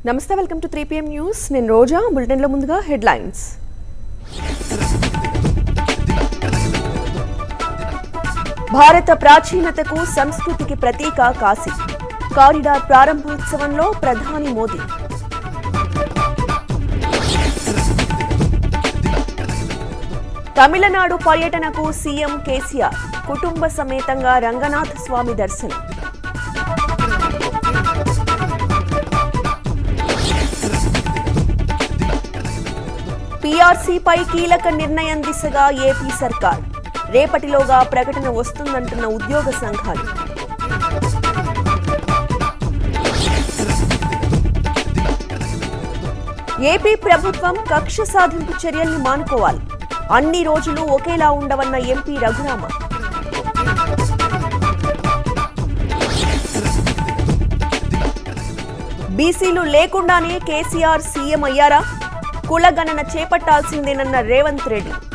నమస్తే welcome to three PM news నేను రోజా బులెటిన్లో ముందుగా హెడ్లైన్స్ భారత ప్రాచీనతకు సంస్కృతికి ప్రతీక కాశీ కారిడార్ ప్రారంభోత్సవంలో ప్రధాని మోదీ తమిళనాడు పర్యటనకు సీఎం కేసీఆర్ కుటుంబ సమేతంగా రంగనాథ స్వామి దర్శనం పీఆర్సీపై కీలక నిర్ణయం దిశగా ఏపీ సర్కార్ రేపటిలోగా ప్రకటన వస్తుందంటున్న ఉద్యోగ సంఘాలు ఏపీ ప్రభుత్వం కక్ష సాధింపు చర్యల్ని మానుకోవాలి అన్ని రోజులు ఒకేలా ఉండవన్న ఎంపీ రఘురామ బీసీలు లేకుండానే కేసీఆర్ సీఎం అయ్యారా కులగణన చేపట్టాల్సిందేనన్న రేవంత్ రెడ్డి